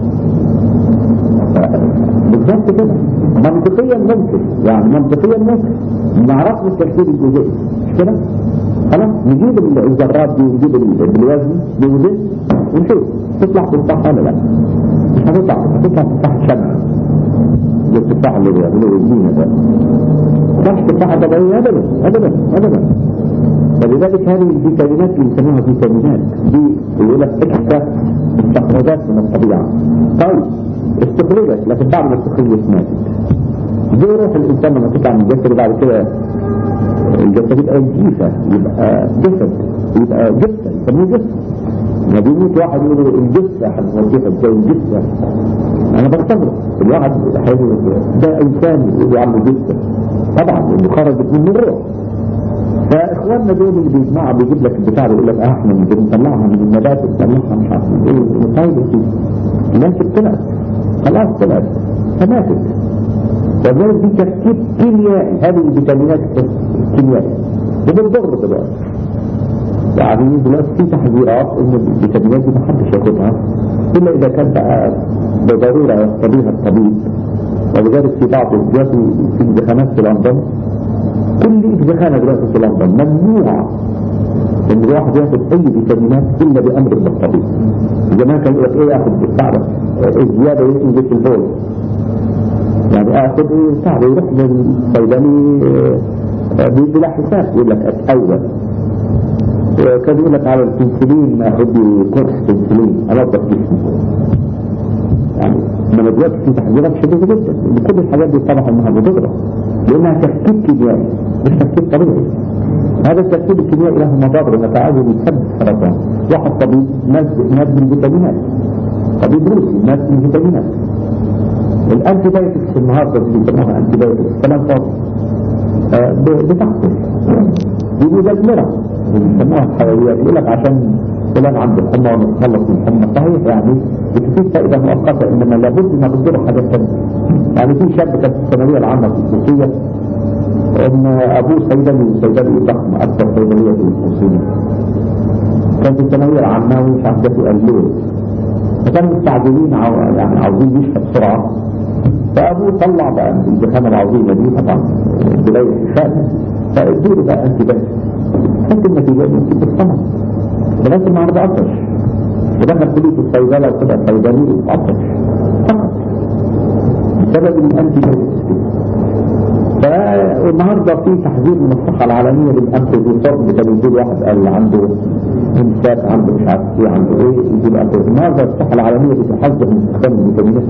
بالظبط كده منطقيا ممكن يعني منطقيا ممكن نعرف التركيب الجزئي مش كده خلاص نجيب الذرات دي ونجيب الوزن بوزن ونشوف تطلع بالصح ولا لا مش هتطلع هتطلع بالصح شمع التفاح اللي بيعملوا الدين ده مش تفاحة طبيعية أبدا أبدا أبدا فلذلك هذه الفيتامينات اللي يسموها فيتامينات دي يقول لك اكثر مستخرجات من الطبيعة طيب استخرجت لكن بعد ما استخرجت ماتت زي روح الإنسان لما تطلع من الجسد بعد كده الجسد يبقى جيفة يبقى جسد يبقى جسد يسموه جسد ما بيموت واحد يقول الجثة هنوجهها ازاي الجثة انا بستغرب الواحد ده انسان يقول عنه جثة طبعا اللي خرجت منه الروح فاخواننا دول اللي بيسمعوا بيجيب لك البتاع يقول لك اه احنا بنطلعها من النبات بنطلعها مش عارف ايه طيب الناس طلعت خلاص طلعت فماتت فذلك دي تركيب كيميائي هذه الفيتامينات الكيميائية وبتضر دلوقتي يعني دلوقتي في تحذيرات ان الفيتامينات دي محدش ياخدها الا اذا كان بقى بضروره يقتضيها الطبيب ولذلك في بعض دلوقتي في الدخانات في لندن كل دخانه دلوقتي في لندن ممنوع ان الواحد ياخد اي فيتامينات الا بامر من الطبيب زمان كان يقول لك ايه ياخد بتاع الزياده ينزل في البول يعني اخد ايه بتاع يروح للصيدلي بلا حساب يقول لك اتأول كان يقول لك على البنسلين اخد كورس بنسلين انظف جسمي يعني من دلوقتي في تحذيرات شديده جدا لكل الحاجات دي طبعا انها بتضرب لانها تركيب كيميائي مش تركيب طبيعي هذا التركيب الكيميائي له مضار ونتعاون يسبب سرطان واحد طبيب ماد من فيتامينات طبيب روسي ماد من فيتامينات الانتي بايوتكس النهارده اللي بيسموها انتي بايوتكس كلام فاضي آه بتحصل دي مدمره بيسموها الحيويات يقول لك عشان فلان عنده حمى ونتخلص من الحمى صحيح يعني بتفيد فائده مؤقته انما لابد ما بتضر حاجات ثانيه يعني في شاب كان في الثانويه العامه في الروسيه ان ابوه صيدلي وصيدلي ضخم اكثر صيدليه في الروسيه كان في الثانويه العامه ومش عارف ده في الليل فكانوا مستعجلين يعني عاوزين يشفى بسرعه فابوه طلع بقى الجهنم العظيمه دي طبعا بدايه الشأن فادوا له بقى انت بس حتى النتيجه انت بالصمت لغايه النهارده عطش ودخل كليه الصيدله وطلع صيدلي وعطش فقط بسبب الانتي بايوتكس فالنهارده في تحذير من الصحه العالميه للانتيبيوتيك بتنزيل واحد قال عنده امساك عنده مش عارف ايه عنده ايه يجي الانتيبيوتيك النهارده الصحه العالميه بتحذر من استخدام الفيتامينات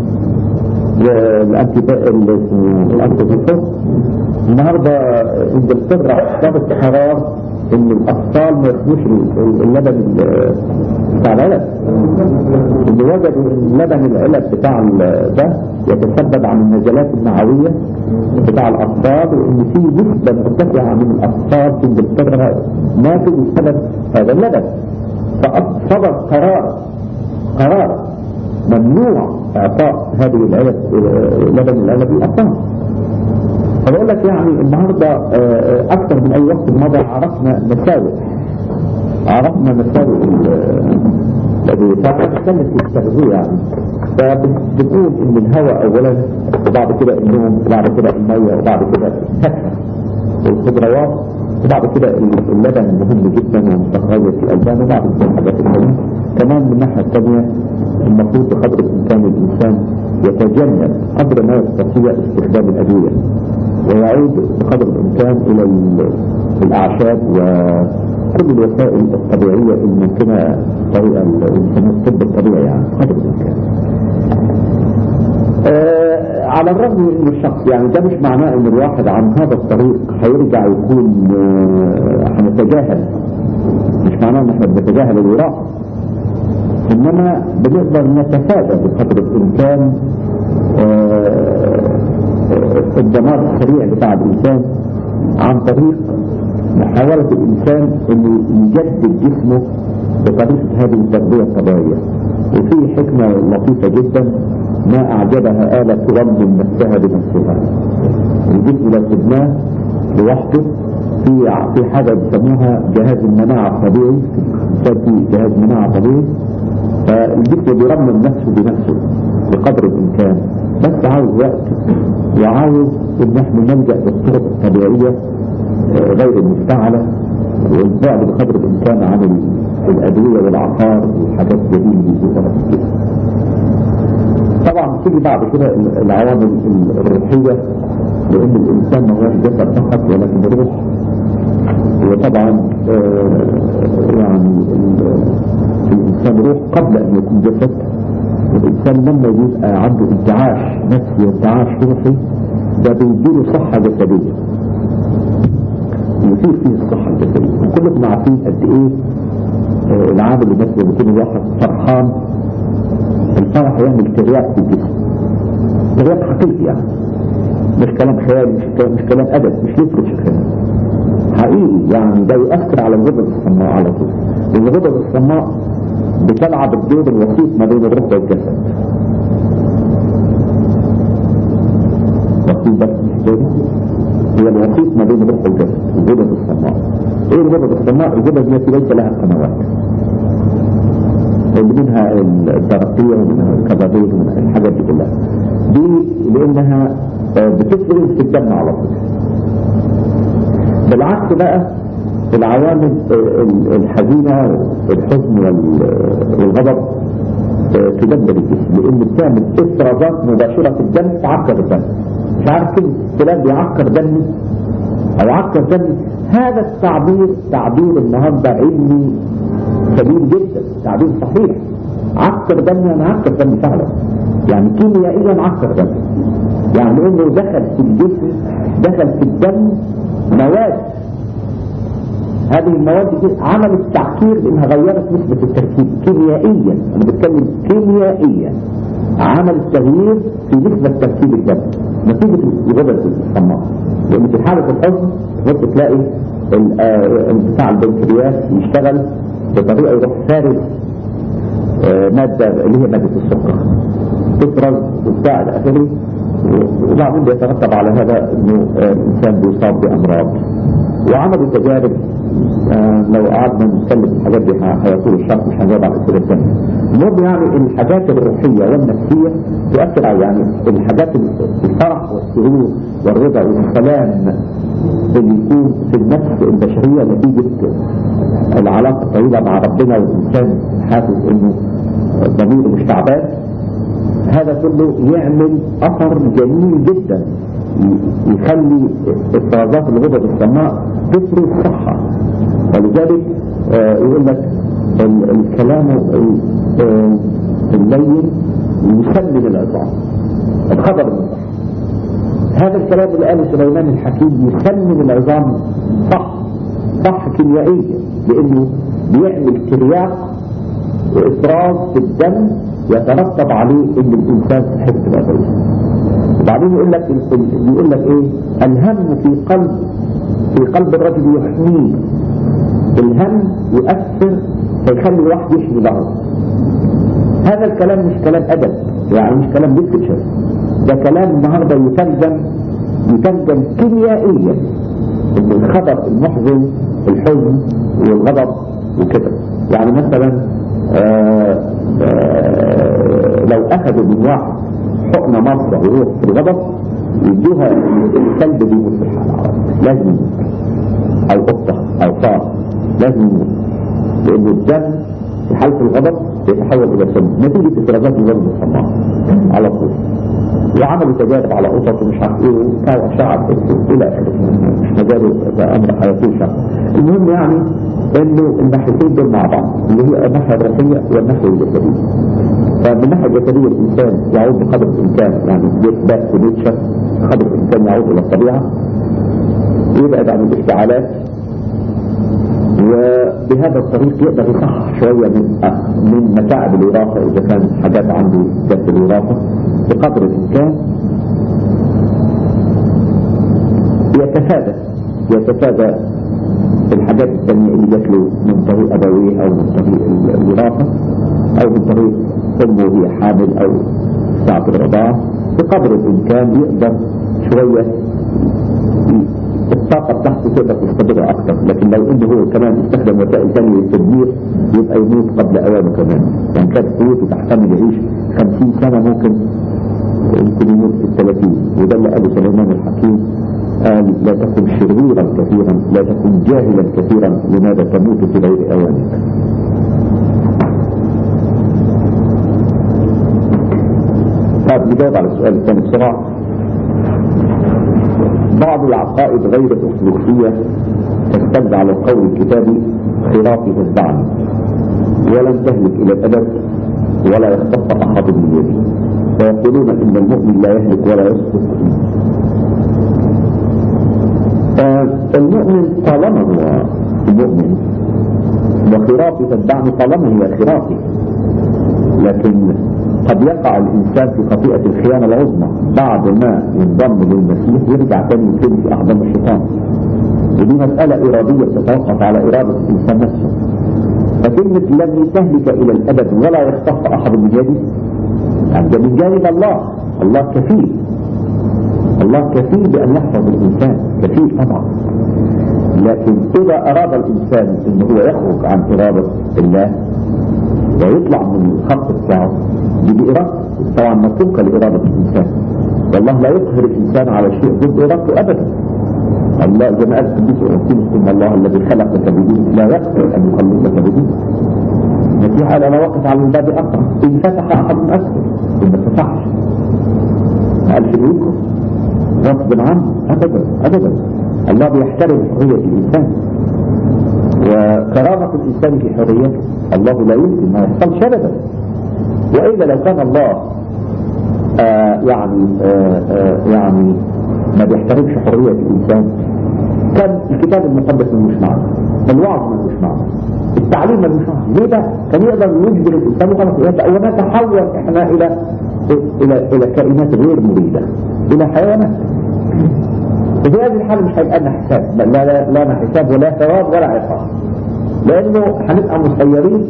الانتيبيوتيك النهارده انجلترا ضابط قرار ان الاطفال ما ياخدوش اللبن بتاع العلب ان وجدوا ان لبن العلب بتاع ده يتسبب عن النزلات المعوية بتاع الاطفال وان في نسبة مرتفعة من الاطفال في انجلترا ماتوا بسبب هذا اللبن فصدر قرار قرار ممنوع اعطاء هذه العلب لبن العلب للاطفال فبقول لك يعني النهاردة اكثر من اي وقت مضى عرفنا مساوئ عرفنا مساوئ الذي تتكلم في التغذية يعني فبنقول ان الهواء اولا وبعد كده النوم وبعد كده المية وبعد كده الفاكهة والخضروات وبعد كده اللبن مهم جدا ومستخرجة في الألبان وبعد كده الحاجات الثانية كمان من الناحية الثانية المفروض بقدر الإمكان الإنسان يتجنب قدر ما يستطيع استخدام الأدوية ويعود بقدر الإمكان إلى الأعشاب وكل الوسائل الطبيعية الممكنة طريقة يسموها الطب الطبيعي يعني قدر الإمكان آه على الرغم من الشخص يعني ده مش معناه ان الواحد عن هذا الطريق هيرجع يكون آه هنتجاهل مش معناه ان احنا بنتجاهل الوراثة انما بنقدر نتفادى بقدر الامكان آه الدمار السريع بتاع الانسان عن طريق محاولة الانسان انه يجدد جسمه بطريقة هذه التربية الطبيعية وفي حكمة لطيفة جدا ما أعجبها آلة ترمم نفسها بنفسها الجسم لو سبناه لوحده في في حاجة بيسموها جهاز المناعة الطبيعي في جهاز مناعة طبيعي فالجسم بيرمم نفسه بنفسه بقدر الإمكان بس عاوز وقت وعاوز إن احنا نلجأ للطرق الطبيعية غير المفتعلة والبعد بقدر الإمكان عن الأدوية والعقار والحاجات الجديدة اللي بيجيبها في الجسم طبعا تيجي بعد كده العوامل الروحية لأن الإنسان ما هوش جسد فقط ولكن روح وطبعا آه يعني الإنسان روح قبل أن يكون جسد والإنسان لما يبقى عنده انتعاش نفسي وانتعاش روحي ده بيديله صحة جسدية يصير فيه الصحة الجسدية وكلكم عارفين قد ايه آه العامل اللي مثلا بيكون الواحد فرحان الفرح يعمل ترياق في الجسم ترياق حقيقي يعني مش كلام خيالي مش كلام, مش كلام أدب مش ليترشر كلام حقيقي يعني ده يؤثر على الغدد الصماء على طول الغدد الصماء بتلعب الدور الوسيط ما بين الروح والجسد وسيط بس مش كده هي الوسيط ما بين الروح والجسد الغدد الصماء ايه الغدد الصماء الغدد التي ليس لها قنوات اللي منها الدرقية ومنها الكبابيل ومنها الحاجات دي كلها دي لانها بتفرز في الدم على طول بالعكس بقى العوامل الحزينة الحزن والغضب تدمر الجسم لان بتعمل افرازات مباشرة في الدم تعكر الدم مش عارف كلمة فلان بيعكر دمي او عكر دمي هذا التعبير تعبير النهارده علمي سليم جدا تعبير صحيح عكر دمي انا عكر دمي فعلا يعني كيميائيا عكر دمي يعني انه دخل في الجسم دخل في الدم مواد هذه المواد دي عملت تعكير لانها غيرت نسبة التركيب كيميائيا انا بتكلم كيميائيا عمل تغيير في نسبة تركيب الدم نتيجة الغدد الصماء لان في حالة الحزن ممكن تلاقي بتاع البنكرياس يشتغل بطريقة يروح فارغ مادة اللي هي مادة السكر تفرز وبتاع الى اخره وبعدين بيترتب على هذا انه الانسان بيصاب بامراض وعملوا تجارب آه لو قعدنا نتكلم في الحاجات دي هيطول الشرح مش هنجاوب على الاسئله الثانيه. المهم يعني الحاجات الروحيه والنفسيه تؤثر على يعني الحاجات الفرح والسرور والرضا والسلام اللي يكون في النفس البشريه نتيجه العلاقه الطويله مع ربنا والانسان حاسس انه ضميره مش تعبان هذا كله يعمل اثر جميل جدا يخلي افرازات الغدد الصماء تفرز صحة ولذلك آه يقول لك الكلام آه اللين يسلم العظام الخبر المصح هذا الكلام اللي قاله سليمان الحكيم يسلم العظام صح صح كيميائيا لانه بيعمل ترياق وافراز في الدم يترتب عليه ان الانسان صحته تبقى كويسه وبعدين يقول لك يقول لك ايه الهم في قلب في قلب الرجل يحميه الهم يؤثر فيخلي الواحد يحمي بعضه هذا الكلام مش كلام ادب يعني مش كلام ليترشر ده كلام النهارده يترجم يترجم كيميائيا ان الخبر المحزن الحزن والغضب وكده يعني مثلا آآ آآ لو اخذوا من واحد حقنة مصر وروح في الغضب يدوها الكلب بيموت في الحالة لازم يموت او قطة او صار لازم يموت لان الدم في حالة الغضب يتحول الى سم نتيجة افرازات الغضب الصماء على طول وعملوا تجارب على قطط ومش عارف ايه وبتاع اشعه الى اخره مش تجارب ده امر حياتي شرط المهم يعني انه الناحيتين دول مع بعض اللي هي الناحيه الروحيه والناحيه الجسديه فمن الناحيه الجسديه الانسان يعود بقدر الامكان يعني يثبت ونيتشر قدر الامكان يعود الى الطبيعه يبعد عن الافتعالات وبهذا الطريق يقدر يصحح شوية من من متاعب الوراثة إذا كان حاجات عنده ذات الوراثة بقدر الإمكان يتفادى يتفادى الحاجات الثانية اللي جات له من طريق أبويه أو من طريق الوراثة أو من طريق أمه وهي حامل أو ساعة الرضاعة بقدر الإمكان يقدر شوية الطاقة بتاعته تقدر تستمر أكثر لكن لو إنه هو كمان استخدم وسائل ثانية للتدمير يبقى يموت قبل أوانه كمان يعني كانت قوته تحتمل يعيش 50 سنة ممكن يمكن يموت في الثلاثين وده اللي قاله سليمان الحكيم قال لا تكن شريرا كثيرا لا تكن جاهلا كثيرا لماذا تموت في غير أوانك طيب نجاوب على السؤال الثاني بسرعة بعض العقائد غير الأرثوذكسية تستند على القول الكتابي خرافي الدعم ولن تهلك إلى الأبد ولا يختص أحد من يده فيقولون إن المؤمن لا يهلك ولا يسقط المؤمن طالما هو مؤمن وخرافة الدعم طالما هي خرافة لكن قد يقع الإنسان في خطيئة الخيانة العظمى بعد ما ينضم للمسيح يرجع تاني يكون في أحضان الشيطان ودي مسألة إرادية تتوقف على إرادة الإنسان نفسه فكلمة لن تهلك إلى الأبد ولا يختص أحد من يدي يعني ده من جانب الله الله كفيل الله كفيل بأن يحفظ الإنسان كفيل طبعا لكن إذا أراد الإنسان أنه هو يخرج عن إرادة الله ويطلع من الخط بتاعه دي بإرادته طبعا متروكة لإرادة الإنسان والله لا يقهر الإنسان على شيء ضد إرادته أبدا الله زي ما قال القديس أغسطينوس إن الله الذي خلقك بدون لا يقدر أن يخلقك بدون المسيح قال أنا واقف على الباب أقرأ إن فتح أحد أسكت إن ما فتحش ما قالش ليكم غصب عنه أبدا أبدا الله بيحترم حرية الإنسان وكرامة الإنسان في حريته الله لا يمكن ما يحصلش أبدا وإلا لو كان الله آه يعني آه آه يعني ما بيحترمش حرية الإنسان كان الكتاب المقدس ملوش معنى الوعظ ملوش معنى التعليم ملوش معنى ليه ده؟ كان يقدر يجبر الإنسان وخلاص ونتحول إحنا إلى إلى إلى كائنات غير مريدة إلى حيوانات وفي هذه الحالة مش هيبقى لنا حساب لا لا لا حساب ولا ثواب ولا عقاب لأنه هنبقى مسيرين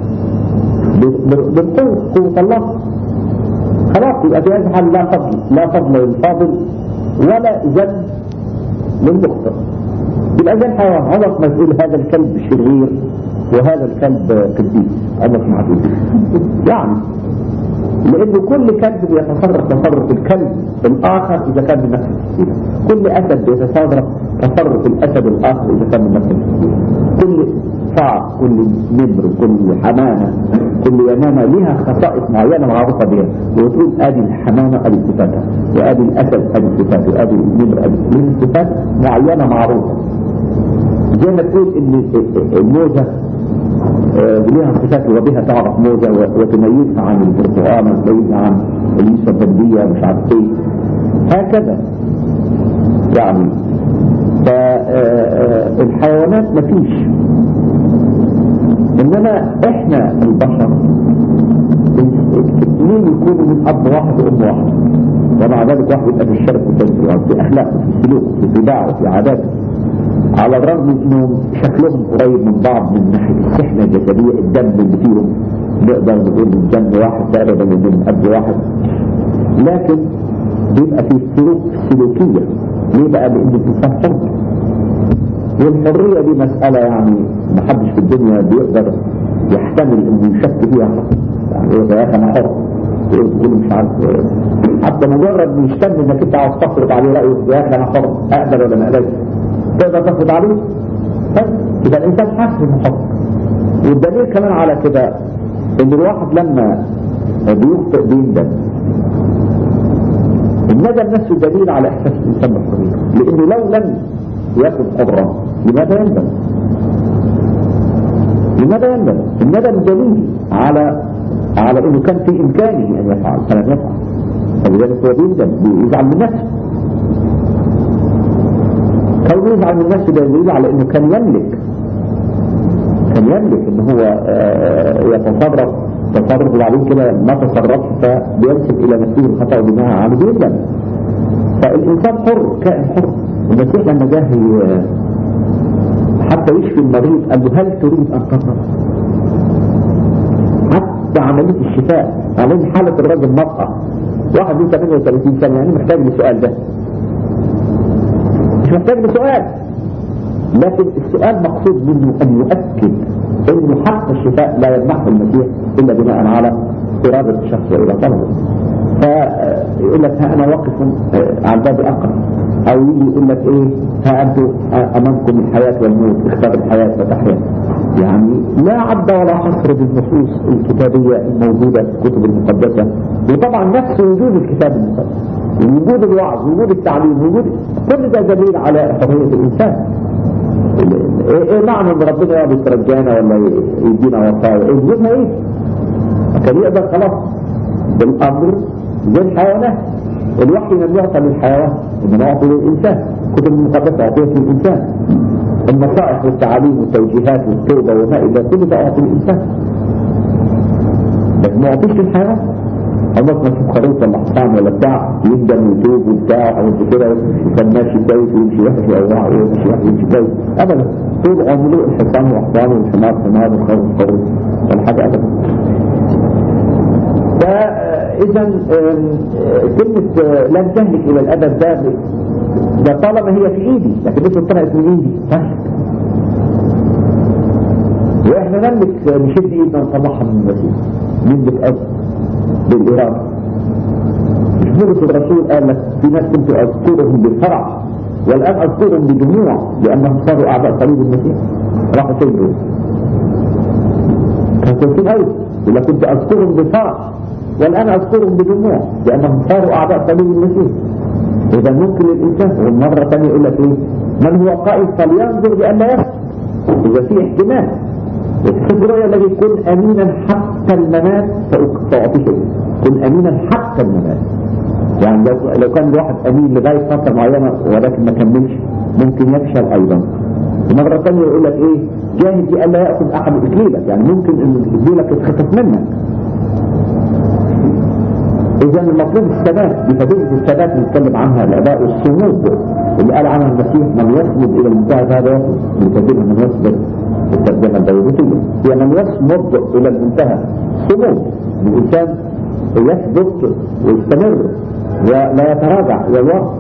بالقوة قوة الله خلاص يبقى في هذه الحالة لا فضل لا فضل للفاضل ولا ذنب للمخطئ يبقى زي الحيوان عمرك ما تقول هذا الكلب شرير وهذا الكلب قديس عمرك ما هتقول يعني لأن كل كلب بيتصرف تصرف الكلب الآخر إذا كان من نفس السلسلة كل أسد بيتصرف تصرف الأسد الآخر إذا كان من نفس السلسلة كل صعب كل نمر كل حمامة كل يمامة لها خصائص معينة معروفة بها وتقول ادي الحمامة ادي صفاتها وادي الاسد ادي صفاته وادي النمر ادي لها صفات معينة معروفة زي ما تقول ان الموزة لها صفات وبها تعرف موزة وتميزها عن البرتقال وتميزها عن اليوسفندية مش عارف ايه هكذا يعني فالحيوانات مفيش انما احنا البشر اثنين يكونوا من اب واحد وام واحد ومع ذلك واحد يبقى في الشرك في اخلاقه في سلوكه في طباعه في عاداته على الرغم من انهم شكلهم قريب من بعض من ناحيه السحنه الجسديه الدم اللي فيهم نقدر نقول من دم واحد تقريبا من اب واحد لكن بيبقى في سلوك سلوكيه ليه بقى لان الانسان حر والحريه دي مساله يعني ما حدش في الدنيا بيقدر يحتمل انه يشك فيها يعني ايه يا اخي انا حر يقول مش عارف حتى مجرد يشتم انك انت عاوز تفرض عليه رايه يا اخي انا حر اقبل ولا ما اقبلش تقدر تفرض عليه طيب يبقى الانسان حاسس انه حر والدليل كمان على كده ان الواحد لما بيخطئ بيندم الندم نفسه دليل على احساس الانسان بالحريه لانه لو لم يكن حرا لماذا يندم لماذا يندم الندم دليل على على انه كان في امكانه ان يفعل فلم يفعل فلذلك هو بيندم بيزعل من نفسه كونه يزعل من نفسه ده دليل على انه كان يملك كان يملك ان هو يتصرف تصرف وبعدين كده ما تصرفش فبينسب الى نفسه الخطا وبناء على بيندم فالانسان حر كائن حر المسيح لما جه حتى يشفي المريض قال له هل تريد ان تطلب حتى عمليه الشفاء عمليه حاله الرجل مرأة واحد من 38 سنه يعني محتاج للسؤال ده مش محتاج لسؤال لكن السؤال مقصود منه ان يؤكد انه حتى الشفاء لا يمنحه المسيح الا بناء على اراده الشخص والى طلبه فيقول لك ها انا واقف على الباب اقرا او يجي يقول لك ايه ها انتم امامكم الحياه والموت اختار الحياه فتحيا يعني لا عد ولا حصر بالنصوص الكتابيه الموجوده في الكتب المقدسه وطبعا نفس وجود الكتاب المقدس وجود الوعظ وجود التعليم وجود كل ده دليل على حريه الانسان ايه, إيه معنى ان ربنا يقعد يترجانا ولا يدينا وصايا ايه وجودنا ايه كان يقدر خلاص بالامر زي الحيوانات الوحي لم يعطى للحيوان انما يعطي للانسان كتب المقدسه اعطيت للانسان النصائح والتعاليم والتوجيهات والتوبه وما الى كل ده اعطي للانسان بس ما اعطيش للحيوان عمرك ما تشوف خريطه ولا حصان ولا بتاع يندم ويتوب وبتاع او انت كده وكان ماشي كويس ويمشي وحش او واحد ويمشي وحش ويمشي كويس ابدا طول عمره الحصان وحصان والحمار حمار والخروف خروف ولا حاجه ابدا فاذا كلمه لن تهلك الى الابد ده ده طالما هي في ايدي لكن لسه طلعت من ايدي تهلك واحنا نملك نشد ايدنا ونطلعها من المسيح نملك أرض بالإرادة مش مرة الرسول قال لك في ناس كنت أذكرهم بالفرح والآن أذكرهم بدموع لأنهم صاروا أعداء صليب المسيح راحوا فين دول كان كويسين قوي ولا كنت أذكرهم بالفرح والآن أذكرهم بدموع لأنهم صاروا أعداء صليب المسيح إذا ممكن الإنسان والمرة ثانية يقول لك إيه من هو قائد فلينظر بألا يفعل إذا في احتمال الخبرة الذي يكون أمينا حتى الممات فأعطيه كن أمينا حتى الممات يعني لو, لو كان الواحد أمين لغاية فترة معينة ولكن ما كملش ممكن يفشل أيضا مرة ثانية يقول لك إيه جاهد بألا يأخذ أحد إكليلك يعني ممكن إن إكليلك يتخطف منك إذا المطلوب الثبات بفضيلة الثبات نتكلم عنها الأداء والصمود اللي قال عنها المسيح من يصمد إلى المنتهى هذا يصمد من كثير من يصبر الترجمة البيروتية هي من يصمد إلى المنتهى صمود الإنسان يثبت ويستمر ولا يتراجع ويوقف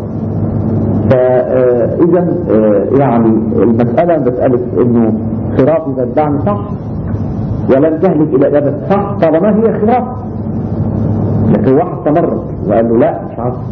فإذا يعني المسألة مسألة إنه خراف إذا الدعم صح ولن تهلك إلى الأبد صح طالما هي خراف لكن واحد تمرد وقال له لا مش عارف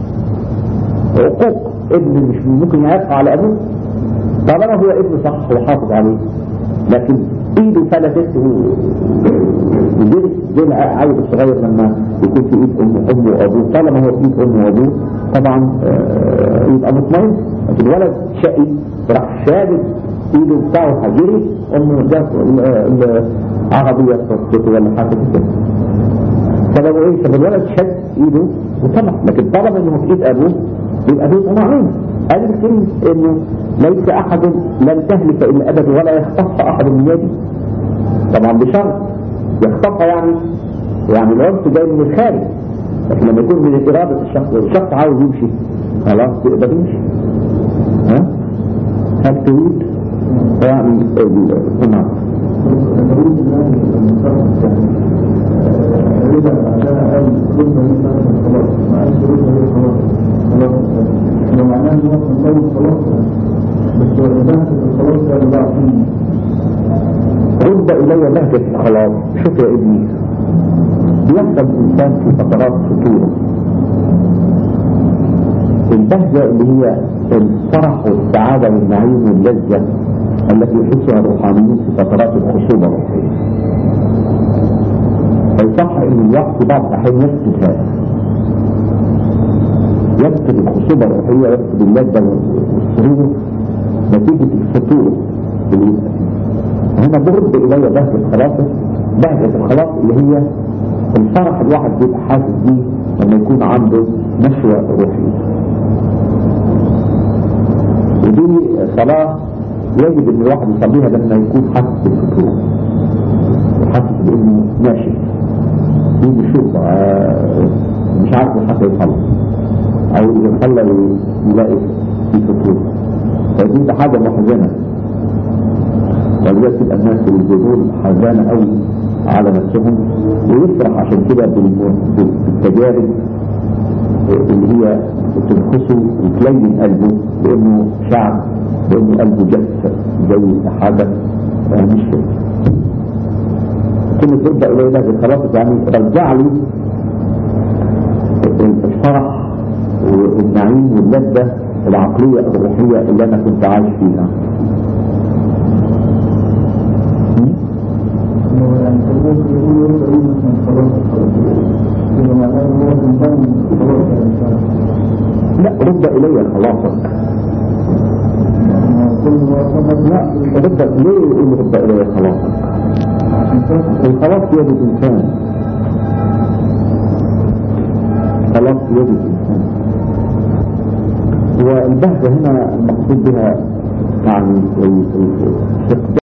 عقوق ابن مش ممكن يعرف على ابوه طالما هو ابن صح وحافظ عليه لكن ايده فلتت وجرس زي العيل الصغير لما يكون في ايد امه امه وابوه طالما هو في ايد امه وابوه طبعا يبقى مطمئن لكن الولد شقي راح شادد ايده بتاعه هجري امه جات العربيه تصدقه ولا حاجه كده سببه ايه سبب الولد شد ايده وطلع لكن طلب انه في ايد ابوه يبقى ابوه طمعين قال الكلمة انه ليس احد لن تهلك الا ابد ولا يختص احد من يدي طبعا بشرط يختص يعني يعني العنف جاي من الخارج لكن لما يكون من إرادة الشخص الشخص عاوز يمشي خلاص يقدر يمشي ها هل تريد يعني نعم إذا بعدها قال ربما يسأل خلاص ما قالش ربما خلاص خلاص لو معناه إن هو خلاص خلاص بس البحث في الخلاص ده اللي بعضين رد إلي بهجة الخلاص شوف يا ابني بيحصل الإنسان في فترات خطورة البهجة اللي هي الفرح والسعادة والنعيم واللذة التي يحسها الروحانيين في فترات الخصوبة الروحية فيصح ان الوقت بعض الاحيان يفقد هذا يفقد الخصوبة الروحية يفقد اللذة والسرور نتيجة الفتور اللي يبقى فيه هنا برد الي بهجة خلاصه بهجة الخلاص اللي هي الفرح الواحد بيبقى حاسس بيه لما يكون عنده نشوة روحية ودي صلاة يجب ان الواحد يصليها لما يكون حاسس بالفتور وحاسس بانه ناشف يجي يشوف مش عارف حتى يخلص او اذا خلى يلاقي في فتور فدي حاجة محزنة ولذلك تبقى الناس اللي بيقول حزانة قوي على نفسهم ويفرح عشان كده بالتجارب اللي هي بتنقصه وتلين قلبه لانه شعب لانه قلبه جف زي حاجة مش كده كل تبدأ إليه ده خلاص يعني رجع لي الفرح والنعيم واللذة العقلية الروحية اللي أنا كنت عايش فيها يعني ممكن يقول يقول مثلا خلاص خلاص إذا معناه إن هو بينضم خلاص يعني لا رد إلي خلاصك كل ما صدق لا رد ليه يقول رد إلي خلاصك الخلاص يد الإنسان خلاص يد الإنسان والبهجة هنا المقصود بها يعني